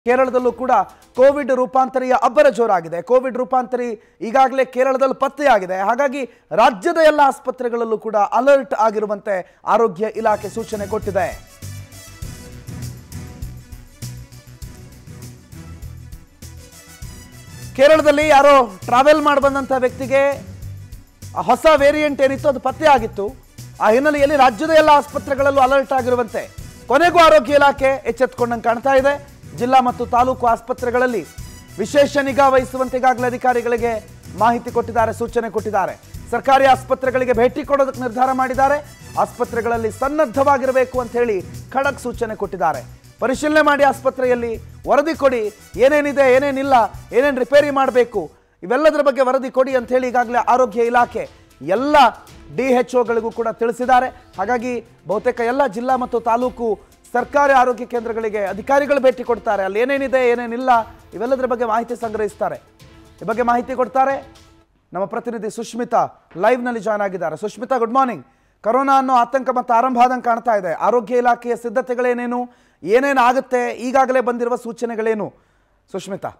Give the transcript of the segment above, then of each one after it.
ಕೇರಳದಲ್ಲೂ ಕೂಡ ಕೋವಿಡ್ ರೂಪಾಂತರಿಯ ಅಬ್ಬರ ಜೋರಾಗಿದೆ ಕೋವಿಡ್ ರೂಪಾಂತರಿ ಈಗಾಗಲೇ ಕೇರಳದಲ್ಲಿ ಪತ್ತೆಯಾಗಿದೆ ಹಾಗಾಗಿ ರಾಜ್ಯದ ಎಲ್ಲ ಆಸ್ಪತ್ರೆಗಳಲ್ಲೂ ಕೂಡ ಅಲರ್ಟ್ ಆಗಿರುವಂತೆ ಆರೋಗ್ಯ ಇಲಾಖೆ ಸೂಚನೆ ಕೊಟ್ಟಿದೆ ಕೇರಳದಲ್ಲಿ ಯಾರೋ ಟ್ರಾವೆಲ್ ಮಾಡಿ ಬಂದಂಥ ವ್ಯಕ್ತಿಗೆ ಆ ಹೊಸ ವೇರಿಯಂಟ್ ಏನಿತ್ತು ಅದು ಪತ್ತೆ ಆಗಿತ್ತು ಆ ಹಿನ್ನೆಲೆಯಲ್ಲಿ ರಾಜ್ಯದ ಎಲ್ಲ ಆಸ್ಪತ್ರೆಗಳಲ್ಲೂ ಅಲರ್ಟ್ ಆಗಿರುವಂತೆ ಕೊನೆಗೂ ಆರೋಗ್ಯ ಇಲಾಖೆ ಎಚ್ಚೆತ್ತುಕೊಂಡಂಗೆ ಕಾಣ್ತಾ ಇದೆ ಜಿಲ್ಲಾ ಮತ್ತು ತಾಲೂಕು ಆಸ್ಪತ್ರೆಗಳಲ್ಲಿ ವಿಶೇಷ ನಿಗಾ ವಹಿಸುವಂತೆ ಈಗಾಗಲೇ ಅಧಿಕಾರಿಗಳಿಗೆ ಮಾಹಿತಿ ಕೊಟ್ಟಿದ್ದಾರೆ ಸೂಚನೆ ಕೊಟ್ಟಿದ್ದಾರೆ ಸರ್ಕಾರಿ ಆಸ್ಪತ್ರೆಗಳಿಗೆ ಭೇಟಿ ಕೊಡೋದಕ್ಕೆ ನಿರ್ಧಾರ ಮಾಡಿದ್ದಾರೆ ಆಸ್ಪತ್ರೆಗಳಲ್ಲಿ ಸನ್ನದ್ಧವಾಗಿರಬೇಕು ಅಂತ ಹೇಳಿ ಖಡಕ್ ಸೂಚನೆ ಕೊಟ್ಟಿದ್ದಾರೆ ಪರಿಶೀಲನೆ ಮಾಡಿ ಆಸ್ಪತ್ರೆಯಲ್ಲಿ ವರದಿ ಕೊಡಿ ಏನೇನಿದೆ ಏನೇನಿಲ್ಲ ಏನೇನು ರಿಪೇರಿ ಮಾಡಬೇಕು ಇವೆಲ್ಲದರ ಬಗ್ಗೆ ವರದಿ ಕೊಡಿ ಅಂತ ಹೇಳಿ ಈಗಾಗಲೇ ಆರೋಗ್ಯ ಇಲಾಖೆ ಎಲ್ಲ ಡಿ ಎಚ್ ಒಗಳಿಗೂ ಕೂಡ ತಿಳಿಸಿದ್ದಾರೆ ಹಾಗಾಗಿ ಬಹುತೇಕ ಎಲ್ಲ ಜಿಲ್ಲಾ ಮತ್ತು ತಾಲೂಕು ಸರ್ಕಾರಿ ಆರೋಗ್ಯ ಕೇಂದ್ರಗಳಿಗೆ ಅಧಿಕಾರಿಗಳು ಭೇಟಿ ಕೊಡ್ತಾರೆ ಅಲ್ಲಿ ಏನೇನಿದೆ ಏನೇನಿಲ್ಲ ಇವೆಲ್ಲದರ ಬಗ್ಗೆ ಮಾಹಿತಿ ಸಂಗ್ರಹಿಸ್ತಾರೆ ಈ ಬಗ್ಗೆ ಮಾಹಿತಿ ಕೊಡ್ತಾರೆ ನಮ್ಮ ಪ್ರತಿನಿಧಿ ಸುಷ್ಮಿತಾ ಲೈವ್ನಲ್ಲಿ ಜಾಯ್ನ್ ಆಗಿದ್ದಾರೆ ಸುಷ್ಮಿತಾ ಗುಡ್ ಮಾರ್ನಿಂಗ್ ಕರೋನಾ ಅನ್ನೋ ಆತಂಕ ಮತ್ತು ಆರಂಭ ಆದಂಗೆ ಕಾಣ್ತಾ ಇದೆ ಆರೋಗ್ಯ ಇಲಾಖೆಯ ಸಿದ್ಧತೆಗಳೇನೇನು ಏನೇನು ಆಗುತ್ತೆ ಈಗಾಗಲೇ ಬಂದಿರುವ ಸೂಚನೆಗಳೇನು ಸುಷ್ಮಿತಾ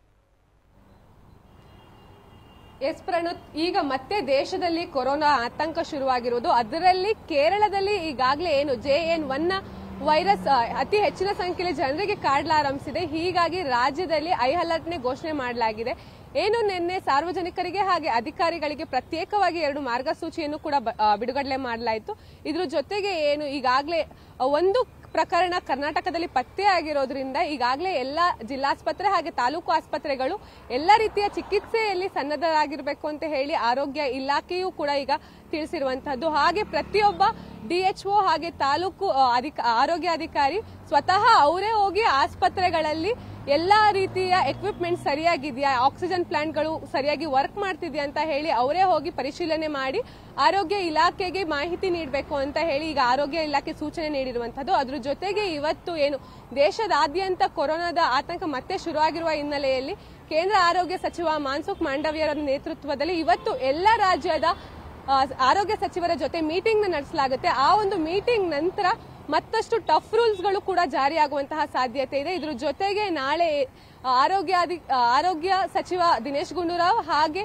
ಎಸ್ ಪ್ರಣುತ್ ಈಗ ಮತ್ತೆ ದೇಶದಲ್ಲಿ ಕೊರೋನಾ ಆತಂಕ ಶುರುವಾಗಿರುವುದು ಅದರಲ್ಲಿ ಕೇರಳದಲ್ಲಿ ಈಗಾಗಲೇ ಏನು ಜೆ ಎನ್ ಒನ್ ವೈರಸ್ ಆ, ಅತಿ ಹೆಚ್ಚಿನ ಸಂಖ್ಯೆಯಲ್ಲಿ ಜನರಿಗೆ ಕಾಡಲಾರಂಭಿಸಿದೆ ಹೀಗಾಗಿ ರಾಜ್ಯದಲ್ಲಿ ಐ ಅಲರ್ಟ್ನೆ ಘೋಷಣೆ ಮಾಡಲಾಗಿದೆ ಏನು ನಿನ್ನೆ ಸಾರ್ವಜನಿಕರಿಗೆ ಹಾಗೆ ಅಧಿಕಾರಿಗಳಿಗೆ ಪ್ರತ್ಯೇಕವಾಗಿ ಎರಡು ಮಾರ್ಗಸೂಚಿಯನ್ನು ಕೂಡ ಬ- ಆ, ಬಿಡುಗಡೆ ಮಾಡಲಾಯಿತು ಇದ್ರ ಜೊತೆಗೆ ಏನು ಈಗಾಗಲೇ ಒಂದು ಪ್ರಕರಣ ಕರ್ನಾಟಕದಲ್ಲಿ ಪತ್ತೆ ಆಗಿರೋದ್ರಿಂದ ಈಗಾಗಲೇ ಎಲ್ಲ ಜಿಲ್ಲಾಸ್ಪತ್ರೆ ಹಾಗೆ ತಾಲೂಕು ಆಸ್ಪತ್ರೆಗಳು ಎಲ್ಲ ರೀತಿಯ ಚಿಕಿತ್ಸೆಯಲ್ಲಿ ಸನ್ನದ್ಧರಾಗಿರಬೇಕು ಅಂತ ಹೇಳಿ ಆರೋಗ್ಯ ಇಲಾಖೆಯೂ ಕೂಡ ಈಗ ತಿಳಿಸಿರುವಂತಹದ್ದು ಹಾಗೆ ಪ್ರತಿಯೊಬ್ಬ ಡಿಎಚ್ಒ ಹಾಗೆ ತಾಲೂಕು ಆ, ಅಧಿಕ ಆರೋಗ್ಯ ಅಧಿಕಾರಿ ಸ್ವತಃ ಅವರೇ ಹೋಗಿ ಆಸ್ಪತ್ರೆಗಳಲ್ಲಿ ಎಲ್ಲಾ ರೀತಿಯ ಎಕ್ವಿಪ್ಮೆಂಟ್ ಸರಿಯಾಗಿದೆಯಾ ಆಕ್ಸಿಜನ್ ಪ್ಲಾಂಟ್ಗಳು ಸರಿಯಾಗಿ ವರ್ಕ್ ಮಾಡ್ತಿದ್ಯಾ ಅಂತ ಹೇಳಿ ಅವರೇ ಹೋಗಿ ಪರಿಶೀಲನೆ ಮಾಡಿ ಆರೋಗ್ಯ ಇಲಾಖೆಗೆ ಮಾಹಿತಿ ನೀಡಬೇಕು ಅಂತ ಹೇಳಿ ಈಗ ಆರೋಗ್ಯ ಇಲಾಖೆ ಸೂಚನೆ ನೀಡಿರುವಂತದ್ದು ಅದ್ರ ಜೊತೆಗೆ ಇವತ್ತು ಏನು ದೇಶದಾದ್ಯಂತ ಕೊರೋನಾದ ಆತಂಕ ಮತ್ತೆ ಶುರುವಾಗಿರುವ ಹಿನ್ನೆಲೆಯಲ್ಲಿ ಕೇಂದ್ರ ಆರೋಗ್ಯ ಸಚಿವ ಮಾನ್ಸುಖ್ ಮಾಂಡವ್ಯರ ನೇತೃತ್ವದಲ್ಲಿ ಇವತ್ತು ಎಲ್ಲ ರಾಜ್ಯದ ಆ, ಆರೋಗ್ಯ ಸಚಿವರ ಜೊತೆ ಮೀಟಿಂಗ್ ನಡೆಸಲಾಗುತ್ತೆ ಆ ಒಂದು ಮೀಟಿಂಗ್ ನಂತರ ಮತ್ತಷ್ಟು ಟಫ್ ರೂಲ್ಸ್ ಗಳು ಕೂಡ ಜಾರಿಯಾಗುವಂತಹ ಸಾಧ್ಯತೆ ಇದೆ ಇದ್ರ ಜೊತೆಗೆ ನಾಳೆ ಆರೋಗ್ಯ ಅಧಿ- ಆರೋಗ್ಯ ಸಚಿವ ದಿನೇಶ್ ಗುಂಡೂರಾವ್ ಹಾಗೆ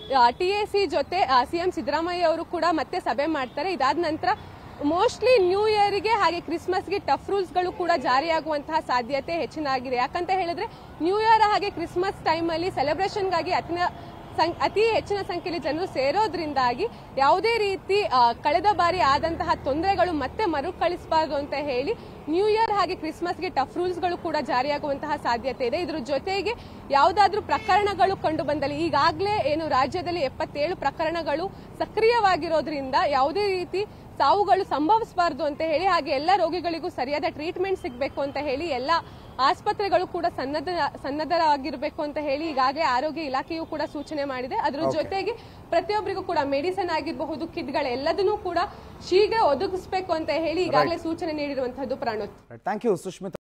ಟಿಎಸಿ ಜೊತೆ ಸಿಎಂ ಸಿದ್ದರಾಮಯ್ಯ ಅವರು ಕೂಡ ಮತ್ತೆ ಸಭೆ ಮಾಡ್ತಾರೆ ಇದಾದ ನಂತರ ಮೋಸ್ಟ್ಲಿ ನ್ಯೂ ಇಯರ್ಗೆ ಹಾಗೆ ಕ್ರಿಸ್ಮಸ್ಗೆ ಟಫ್ ರೂಲ್ಸ್ ಗಳು ಕೂಡ ಜಾರಿಯಾಗುವಂತಹ ಸಾಧ್ಯತೆ ಹೆಚ್ಚಿನಾಗಿದೆ ಯಾಕಂತ ಹೇಳಿದ್ರೆ ನ್ಯೂ ಇಯರ್ ಹಾಗೆ ಕ್ರಿಸ್ಮಸ್ ಟೈಮಲ್ಲಿ ಸೆಲೆಬ್ರೇಷನ್ಗಾಗಿ ಅತಿನ ಸಂ- ಅತಿ ಹೆಚ್ಚಿನ ಸಂಖ್ಯೆಯಲ್ಲಿ ಜನರು ಸೇರೋದ್ರಿಂದಾಗಿ ಯಾವುದೇ ರೀತಿ ಆ, ಕಳೆದ ಬಾರಿ ಆದಂತಹ ತೊಂದರೆಗಳು ಮತ್ತೆ ಮರುಕಳಿಸಬಾರದು ಅಂತ ಹೇಳಿ ನ್ಯೂ ಇಯರ್ ಹಾಗೆ ಕ್ರಿಸ್ಮಸ್ಗೆ ಟಫ್ ರೂಲ್ಸ್ಗಳು ಕೂಡ ಜಾರಿಯಾಗುವಂತಹ ಸಾಧ್ಯತೆ ಇದೆ ಇದ್ರ ಜೊತೆಗೆ ಯಾವುದಾದ್ರೂ ಪ್ರಕರಣಗಳು ಕಂಡು ಬಂದಲ್ಲಿ ಈಗಾಗಲೇ ಏನು ರಾಜ್ಯದಲ್ಲಿ ಎಪ್ಪತ್ತೇಳು ಪ್ರಕರಣಗಳು ಸಕ್ರಿಯವಾಗಿರೋದ್ರಿಂದ ಯಾವುದೇ ರೀತಿ ಸಾವುಗಳು ಸಂಭವಿಸಬಾರದು ಅಂತ ಹೇಳಿ ಹಾಗೆ ಎಲ್ಲ ರೋಗಿಗಳಿಗೂ ಸರಿಯಾದ ಟ್ರೀಟ್ಮೆಂಟ್ ಸಿಗಬೇಕು ಅಂತ ಹೇಳಿ ಎಲ್ಲ ಆಸ್ಪತ್ರೆಗಳು ಕೂಡ ಸನ್ನದ್ಧ ಸನ್ನದ್ಧರಾಗಿರಬೇಕು ಅಂತ ಹೇಳಿ ಈಗಾಗಲೇ ಆರೋಗ್ಯ ಇಲಾಖೆಯು ಕೂಡ ಸೂಚನೆ ಮಾಡಿದೆ ಅದ್ರ ಜೊತೆಗೆ ಪ್ರತಿಯೊಬ್ಬರಿಗೂ ಕೂಡ ಮೆಡಿಸಿನ್ ಆಗಿರಬಹುದು ಕಿಟ್ಗಳೆಲ್ಲದನ್ನೂ ಕೂಡ ಶೀಘ್ರ ಒದಗಿಸಬೇಕು ಅಂತ ಹೇಳಿ ಈಗಾಗಲೇ ಸೂಚನೆ ನೀಡಿರುವಂತಹದ್ದು ಪ್ರಣೋತ್ ಥ್ಯಾಂಕ್ ಯು ಸುಷ್ಮಿತಾ